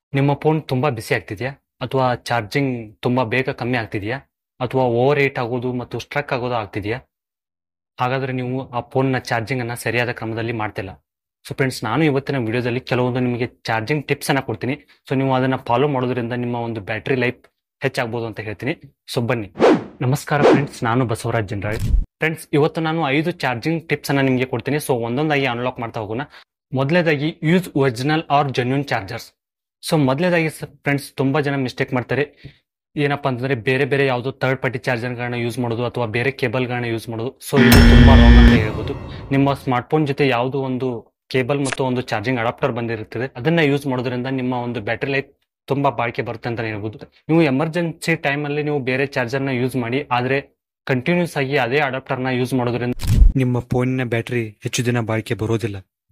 ನಿಮ್ಮ ಫೋನ್ ತುಂಬಾ ಬಿಸಿ ಆಗ್ತಿದೆಯಾ ಅಥವಾ ಚಾರ್ಜಿಂಗ್ ತುಂಬಾ ಬೇಗ ಕಮ್ಮಿ ಆಗ್ತಿದೆಯಾ ಅಥವಾ ಓವರ್ ಹೀಟ್ ಆಗೋದು ಮತ್ತು ಸ್ಟ್ರಕ್ ಆಗೋದು ಆಗ್ತಿದೆಯಾ ಹಾಗಾದ್ರೆ ನೀವು ಆ ಫೋನ್ನ ಚಾರ್ಜಿಂಗ್ ಅನ್ನ ಸರಿಯಾದ ಕ್ರಮದಲ್ಲಿ ಮಾಡ್ತಿಲ್ಲ ಸೊ ಫ್ರೆಂಡ್ಸ್ ನಾನು ಇವತ್ತಿನ ವಿಡಿಯೋದಲ್ಲಿ ಕೆಲವೊಂದು ನಿಮಗೆ ಚಾರ್ಜಿಂಗ್ ಟಿಪ್ಸ್ ಅನ್ನ ಕೊಡ್ತೀನಿ ಸೊ ನೀವು ಅದನ್ನ ಫಾಲೋ ಮಾಡೋದ್ರಿಂದ ನಿಮ್ಮ ಒಂದು ಬ್ಯಾಟರಿ ಲೈಫ್ ಹೆಚ್ಚಾಗ್ಬೋದು ಅಂತ ಹೇಳ್ತೀನಿ ಸೊ ಬನ್ನಿ ನಮಸ್ಕಾರ ಫ್ರೆಂಡ್ಸ್ ನಾನು ಬಸವರಾಜ್ ಜನರಾಳ್ ಫ್ರೆಂಡ್ಸ್ ಇವತ್ತು ನಾನು ಐದು ಚಾರ್ಜಿಂಗ್ ಟಿಪ್ಸ್ ಅನ್ನ ನಿಮಗೆ ಕೊಡ್ತೀನಿ ಸೊ ಒಂದೊಂದಾಗಿ ಅನ್ಲಾಕ್ ಮಾಡ್ತಾ ಹೋಗೋಣ ಮೊದಲನೇದಾಗಿ use original or genuine chargers so ಮೊದಲನೇದಾಗಿ ಫ್ರೆಂಡ್ಸ್ ತುಂಬಾ ಜನ ಮಿಸ್ಟೇಕ್ ಮಾಡ್ತಾರೆ ಏನಪ್ಪಾ ಅಂತಂದ್ರೆ ಬೇರೆ ಬೇರೆ ಯಾವುದೋ ಥರ್ಡ್ ಪಾರ್ಟಿ ಚಾರ್ಜರ್ಗಳನ್ನ ಯೂಸ್ ಮಾಡೋದು ಅಥವಾ ಬೇರೆ ಕೇಬಲ್ಗಳನ್ನ ಯೂಸ್ ಮಾಡೋದು ಸೊ ಇದು ತುಂಬಾ ರಾಂಗ್ ಅಂತ ಹೇಳ್ಬೋದು ನಿಮ್ಮ ಸ್ಮಾರ್ಟ್ಫೋನ್ ಜೊತೆ ಯಾವುದೋ ಒಂದು ಕೇಬಲ್ ಮತ್ತು ಒಂದು ಚಾರ್ಜಿಂಗ್ ಅಡಾಪ್ಟರ್ ಬಂದಿರುತ್ತದೆ ಅದನ್ನ ಯೂಸ್ ಮಾಡೋದ್ರಿಂದ ನಿಮ್ಮ ಒಂದು ಬ್ಯಾಟರಿ ಲೈಫ್ ತುಂಬಾ ಬಾಳಿಕೆ ಬರುತ್ತೆ ಅಂತ ಹೇಳ್ಬೋದು ನೀವು ಎಮರ್ಜೆನ್ಸಿ ಟೈಮಲ್ಲಿ ನೀವು ಬೇರೆ ಚಾರ್ಜರ್ನ ಯೂಸ್ ಮಾಡಿ ಆದ್ರೆ ಕಂಟಿನ್ಯೂಸ್ ಆಗಿ ಅದೇ ಅಡಾಪ್ಟರ್ನ ಯೂಸ್ ಮಾಡೋದ್ರಿಂದ ನಿಮ್ಮ ಫೋನಿನ ಬ್ಯಾಟರಿ ಹೆಚ್ಚು ದಿನ ಬಾಳಿಕೆ ಬರೋದಿಲ್ಲ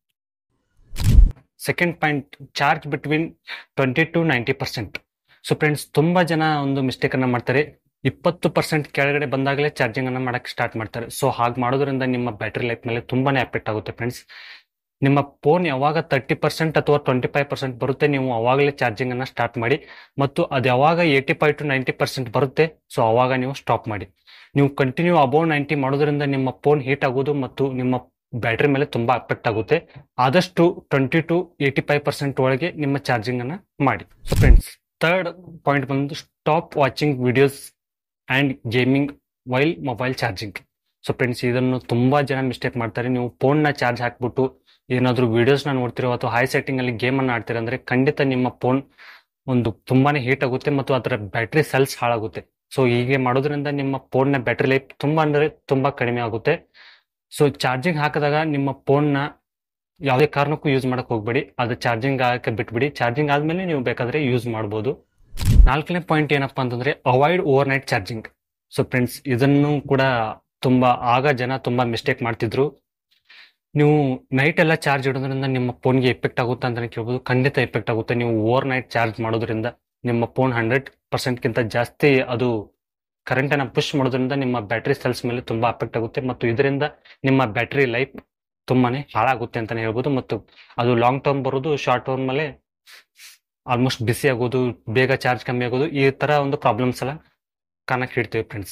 second point charge between twenty to ninety percent so friends ತುಂಬಾ ಜನ ಒಂದು ಮಿಸ್ಟೇಕ್ ಅನ್ನ ಮಾಡ್ತಾರೆ ಇಪ್ಪತ್ತು ಪರ್ಸೆಂಟ್ ಕೆಳಗಡೆ ಬಂದಾಗಲೇ ಚಾರ್ಜಿಂಗ್ ಅನ್ನ ಮಾಡಕ್ ಸ್ಟಾರ್ಟ್ ಮಾಡ್ತಾರೆ ಸೊ ಹಾಗೆ ಮಾಡೋದ್ರಿಂದ ನಿಮ್ಮ ಬ್ಯಾಟರಿ ಲೈಫ್ ಮೇಲೆ ತುಂಬಾನೇ ಎಫೆಕ್ಟ್ ಆಗುತ್ತೆ ಫ್ರೆಂಡ್ಸ್ ನಿಮ್ಮ ಫೋನ್ ಯಾವಾಗ ತರ್ಟಿ ಪರ್ಸೆಂಟ್ ಅಥವಾ ಟ್ವೆಂಟಿ ಫೈವ್ ಪರ್ಸೆಂಟ್ ಬರುತ್ತೆ ನೀವು ಅವಾಗಲೇ ಚಾರ್ಜಿಂಗ್ ಅನ್ನ ಸ್ಟಾರ್ಟ್ ಮಾಡಿ ಮತ್ತು ಅದು ಯಾವಾಗ eighty five to ninety percent ಬರುತ್ತೆ ಸೊ ಅವಾಗ ನೀವು ಸ್ಟಾಪ್ ಮಾಡಿ ನೀವು ಕಂಟಿನ್ಯೂ ಅಬೌವ್ ನೈಂಟಿ ಮಾಡೋದ್ರಿಂದ ನಿಮ್ಮ ಫೋನ್ ಹೀಟ್ ಆಗೋದು ಮತ್ತು ನಿಮ್ಮ ಬ್ಯಾಟರಿ ಮೇಲೆ ತುಂಬಾ ಎಫೆಕ್ಟ್ ಆಗುತ್ತೆ ಆದಷ್ಟು twenty to eighty five percent ಒಳಗೆ ನಿಮ್ಮ ಚಾರ್ಜಿಂಗ್ ಅನ್ನ ಮಾಡಿ ಸೊ ಫ್ರೆಂಡ್ಸ್ ಥರ್ಡ್ ಪಾಯಿಂಟ್ ಬಂದು stop watching videos and gaming while mobile charging so friends ಇದನ್ನು ತುಂಬಾ ಜನ ಮಿಸ್ಟೇಕ್ ಮಾಡ್ತಾರೆ ನೀವು ಫೋನ್ ನ ಚಾರ್ಜ್ ಹಾಕ್ಬಿಟ್ಟು ಏನಾದ್ರು ವಿಡಿಯೋಸ್ ನ ನೋಡ್ತಿರೋ ಅಥವಾ ಹೈ ಸೆಟ್ಟಿಂಗ್ ಅಲ್ಲಿ ಗೇಮ್ ಅನ್ನ ಆಡ್ತೀರ ಅಂದ್ರೆ ಖಂಡಿತ ನಿಮ್ಮ ಫೋನ್ ಒಂದು ತುಂಬಾನೇ ಹೀಟ್ ಆಗುತ್ತೆ ಮತ್ತು ಅದರ ಬ್ಯಾಟರಿ ಸೆಲ್ಸ್ ಹಾಳಾಗುತ್ತೆ ಸೊ ಹೀಗೆ ಮಾಡೋದ್ರಿಂದ ನಿಮ್ಮ ಫೋನ್ ನ ಬ್ಯಾಟರಿ ಲೈಫ್ ತುಂಬಾ ಅಂದ್ರೆ ತುಂಬಾ ಕಡಿಮೆ ಆಗುತ್ತೆ ಸೊ ಚಾರ್ಜಿಂಗ್ ಹಾಕಿದಾಗ ನಿಮ್ಮ ಫೋನ್ ನ ಯಾವುದೇ ಕಾರಣಕ್ಕೂ ಯೂಸ್ ಮಾಡಕ್ ಹೋಗ್ಬೇಡಿ ಅದು ಚಾರ್ಜಿಂಗ್ ಆಗಕ್ಕೆ ಬಿಟ್ಬಿಡಿ ಚಾರ್ಜಿಂಗ್ ಆದ್ಮೇಲೆ ನೀವು ಬೇಕಾದ್ರೆ ಯೂಸ್ ಮಾಡ್ಬೋದು ನಾಲ್ಕನೇ ಪಾಯಿಂಟ್ ಏನಪ್ಪಾ ಅಂತಂದ್ರೆ avoid overnight charging so friends ಇದನ್ನು ಕೂಡ ತುಂಬಾ ಆಗ ಜನ ತುಂಬಾ ಮಿಸ್ಟೇಕ್ ಮಾಡ್ತಿದ್ರು ನೀವು ನೈಟ್ ಎಲ್ಲ ಚಾರ್ಜ್ ಇಡೋದ್ರಿಂದ ನಿಮ್ಮ ಫೋನ್ಗೆ ಎಫೆಕ್ಟ್ ಆಗುತ್ತೆ ಅಂತ ಕೇಳ್ಬೋದು ಖಂಡಿತ ಎಫೆಕ್ಟ್ ಆಗುತ್ತೆ ನೀವು ಓವರ್ ನೈಟ್ ಚಾರ್ಜ್ ಮಾಡೋದ್ರಿಂದ ನಿಮ್ಮ ಫೋನ್ ಹಂಡ್ರೆಡ್ ಪರ್ಸೆಂಟ್ಗಿಂತ ಜಾಸ್ತಿ ಅದು ಕರೆಂಟ್ ಅನ್ನ ಪುಷ್ ಮಾಡೋದ್ರಿಂದ ನಿಮ್ಮ ಬ್ಯಾಟರಿ ಸೆಲ್ಸ್ ಮೇಲೆ ತುಂಬಾ ಎಫೆಕ್ಟ್ ಆಗುತ್ತೆ ಮತ್ತು ಇದರಿಂದ ನಿಮ್ಮ ಬ್ಯಾಟರಿ ಲೈಫ್ ತುಂಬಾನೇ ಹಾಳಾಗುತ್ತೆ ಅಂತಾನೆ ಹೇಳ್ಬೋದು ಮತ್ತು ಅದು ಲಾಂಗ್ ಟರ್ಮ್ ಬರೋದು ಶಾರ್ಟ್ ಟರ್ಮ್ ಮೇಲೆ ಆಲ್ಮೋಸ್ಟ್ ಬಿಸಿ ಆಗೋದು ಬೇಗ ಚಾರ್ಜ್ ಕಮ್ಮಿ ಆಗೋದು ಈ ತರ ಒಂದು ಪ್ರಾಬ್ಲಮ್ಸ್ ಎಲ್ಲ ಕಾಣಕ್ ಹಿಡ್ತೀವಿ ಫ್ರೆಂಡ್ಸ್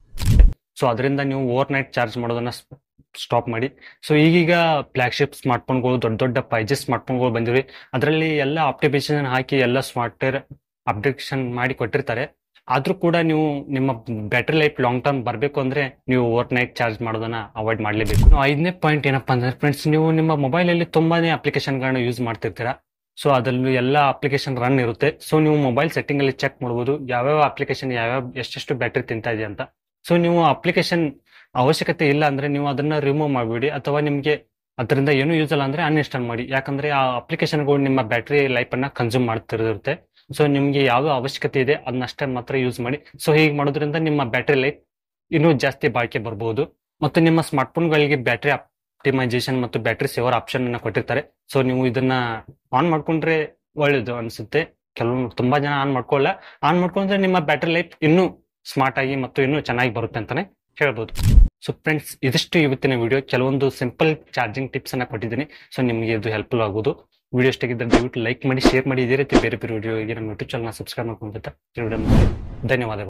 ಸೊ ಅದರಿಂದ ನೀವು ಓವರ್ ನೈಟ್ ಚಾರ್ಜ್ ಮಾಡೋದನ್ನ ಸ್ಟಾಪ್ ಮಾಡಿ ಸೊ ಈಗೀಗ ಫ್ಲಾಗ್ಶಿಪ್ ಸ್ಮಾರ್ಟ್ಫೋನ್ಗಳು ದೊಡ್ಡ ದೊಡ್ಡ ಫೈವ್ ಜಿ ಸ್ಮಾರ್ಟ್ಫೋನ್ಗಳು ಬಂದಿವೆ ಅದರಲ್ಲಿ ಎಲ್ಲ ಆಪ್ಟಿಮೇಷನ್ ಹಾಕಿ ಎಲ್ಲ ಸಾಫ್ಟ್ವೇರ್ ಅಪ್ಡೇಷನ್ ಮಾಡಿ ಕೊಟ್ಟಿರ್ತಾರೆ ಆದ್ರೂ ಕೂಡ ನೀವು ನಿಮ್ಮ ಬ್ಯಾಟರಿ ಲೈಫ್ ಲಾಂಗ್ ಟರ್ಮ್ ಬರಬೇಕು ಅಂದ್ರೆ ನೀವು ಓವರ್ ನೈಟ್ ಚಾರ್ಜ್ ಮಾಡೋದನ್ನ ಅವಾಯ್ಡ್ ಮಾಡಲೇಬೇಕು ಐದನೇ ಪಾಯಿಂಟ್ ಏನಪ್ಪಾ ಅಂದ್ರೆ ಫ್ರೆಂಡ್ಸ್ ನೀವು ನಿಮ್ಮ ಮೊಬೈಲ್ ಅಲ್ಲಿ ತುಂಬಾನೇ ಅಪ್ಲಿಕೇಶನ್ಗಳನ್ನ ಯೂಸ್ ಮಾಡ್ತಿರ್ತೀರಾ ಸೊ ಅದರಲ್ಲಿ ಎಲ್ಲ ಅಪ್ಲಿಕೇಶನ್ ರನ್ ಇರುತ್ತೆ ಸೊ ನೀವು ಮೊಬೈಲ್ ಸೆಟ್ಟಿಂಗ್ ಅಲ್ಲಿ ಚೆಕ್ ಮಾಡ್ಬೋದು ಯಾವ್ಯಾವ ಅಪ್ಲಿಕೇಶನ್ ಯಾವ್ಯಾವ ಎಷ್ಟೆಷ್ಟು ಬ್ಯಾಟರಿ ತಿಂತಾ ಇದೆ ಅಂತ ಸೊ ನೀವು ಅಪ್ಲಿಕೇಶನ್ ಅವಶ್ಯಕತೆ ಇಲ್ಲ ಅಂದ್ರೆ ನೀವು ಅದನ್ನ ರಿಮೂವ್ ಮಾಡಬೇಡಿ ಅಥವಾ ನಿಮಗೆ ಅದರಿಂದ ಏನು ಯೂಸ್ ಅಲ್ಲ ಅಂದ್ರೆ ಅನ್ಇನ್ಸ್ಟಾಲ್ ಮಾಡಿ ಯಾಕಂದ್ರೆ ಆ ಅಪ್ಲಿಕೇಶನ್ಗಳು ನಿಮ್ಮ ಬ್ಯಾಟರಿ ಲೈಫ್ ಅನ್ನ ಕನ್ಸ್ಯೂಮ್ ಮಾಡ್ತಿರುತ್ತೆ ಸೊ ನಿಮ್ಗೆ ಯಾವ್ದು ಅವಶ್ಯಕತೆ ಇದೆ ಅದನ್ನಷ್ಟೇ ಮಾತ್ರ ಯೂಸ್ ಮಾಡಿ ಸೊ ಹೀಗೆ ಮಾಡೋದ್ರಿಂದ ನಿಮ್ಮ ಬ್ಯಾಟರಿ ಲೈಫ್ ಇನ್ನೂ ಜಾಸ್ತಿ ಬಾಳಿಕೆ ಬರಬಹುದು ಮತ್ತು ನಿಮ್ಮ ಸ್ಮಾರ್ಟ್ಫೋನ್ಗಳಿಗೆ ಬ್ಯಾಟರಿ ಆಪ್ಟಿಮೈಸೇಷನ್ ಮತ್ತು ಬ್ಯಾಟರಿ ಸೇವರ್ ಆಪ್ಷನ್ ಅನ್ನ ಕೊಟ್ಟಿರ್ತಾರೆ ಸೊ ನೀವು ಇದನ್ನ ಆನ್ ಮಾಡ್ಕೊಂಡ್ರೆ ಒಳ್ಳೇದು ಅನ್ಸುತ್ತೆ ಕೆಲವು ತುಂಬಾ ಜನ ಆನ್ ಮಾಡ್ಕೊಳ್ಳ ಆನ್ ಮಾಡ್ಕೊಂಡ್ರೆ ನಿಮ್ಮ ಬ್ಯಾಟರಿ ಲೈಫ್ ಇನ್ನೂ ಸ್ಮಾರ್ಟ್ ಆಗಿ ಮತ್ತು ಇನ್ನೂ ಚೆನ್ನಾಗಿ ಬರುತ್ತೆ ಅಂತಾನೆ ಹೇಳ್ಬೋದು ಸೊ ಫ್ರೆಂಡ್ಸ್ ಇದಿಷ್ಟು ಇವತ್ತಿನ ವಿಡಿಯೋ ಕೆಲವೊಂದು ಸಿಂಪಲ್ ಚಾರ್ಜಿಂಗ್ ಟಿಪ್ಸ್ ಅನ್ನ ಕೊಟ್ಟಿದ್ದೀನಿ ಸೊ ನಿಮಗೆ ಇದು ಹೆಲ್ಪ್ಫುಲ್ ಆಗೋದು ವಿಡಿಯೋ ಇಷ್ಟಾಗಿದ್ದರೆ ದಯವಿಟ್ಟು ಲೈಕ್ ಮಾಡಿ ಶೇರ್ ಮಾಡಿ ಇದೇ ರೀತಿ ಬೇರೆ ಬೇರೆ ವಿಡಿಯೋಗೆ ನಮ್ಮ ಯೂಟ್ಯೂಬ್ ಚಾನಲ್ ಸಬ್ಸ್ಕ್ರೈಬ್ ಮಾಡ್ಕೊಂಡ್ಬಿಟ್ಟು ಧನ್ಯವಾದಗಳು